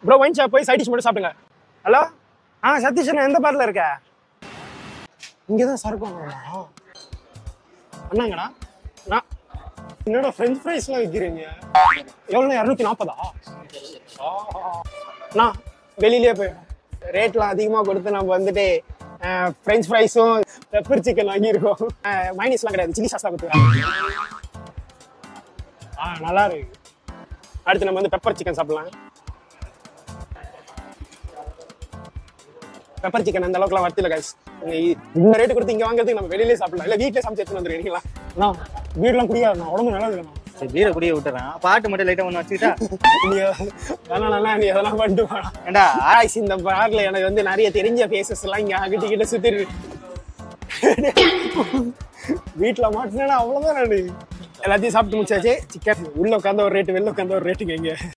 bro wine shop போய் side dish மட்டும் சாப்பிடுங்க ஹலோ ஆ சதீஷ் அண்ணா எந்த பார்ல இருக்க இங்கே தான் சரக்கு வாங்கணுமா அண்ணாங்கடா நான் என்னோட ஃப்ரெஞ்ச் ஃப்ரைஸ்லாம் விற்கிறீங்க எவ்வளோ இரநூத்தி நாற்பதா நான் வெளியிலேயே போய் ரேட்லாம் அதிகமாக கொடுத்து நம்ம வந்துட்டு ஃப்ரெஞ்ச் ஃப்ரைஸும் பெப்பர் சிக்கன் வாங்கியிருக்கோம் மைனஸ்லாம் கிடையாது சில்லி சாஸ் தான் கொடுத்துருக்காங்க ஆ நல்லா இருக்கு அடுத்து நம்ம வந்து பெப்பர் சிக்கன் சாப்பிடலாம் பெப்பர் சிக்கன் அந்த அளவுக்குலாம் வரத்தில்ல கைஸ் இந்த ரேட்டு கொடுத்து இங்க வாங்குறதுக்கு நம்ம வெளியிலே சாப்பிடலாம் இல்ல வீட்லயே சமைச்சு எடுத்துட்டு வந்துருக்கீங்களா அண்ணா வீடெல்லாம் குடிக்காதுண்ணா உடம்பு நல்லா இல்லைண்ணா சரி பீரை குடிய விட்டுறேன் பாட்டு மட்டும் லைட்டா ஒன்று வச்சுக்கிட்டா நீ வேணாம் நல்லா நீ அதெல்லாம் பண்ணிட்டு போடா ஏண்டா ஆய்ஸ் இந்த பார்ல எனக்கு வந்து நிறைய தெரிஞ்ச ஃபேஸஸ் எல்லாம் இங்க அகிட்டு கிட்ட சுத்தி இருக்கு வீட்டுல மாட்டினா அவ்வளவுதான் நான் எல்லாத்தையும் சாப்பிட்டு முடிச்சாச்சு சிக்கன் உள்ள உட்காந்த ஒரு ரேட்டு வெளில உட்காந்த ஒரு ரேட்டுங்க இங்க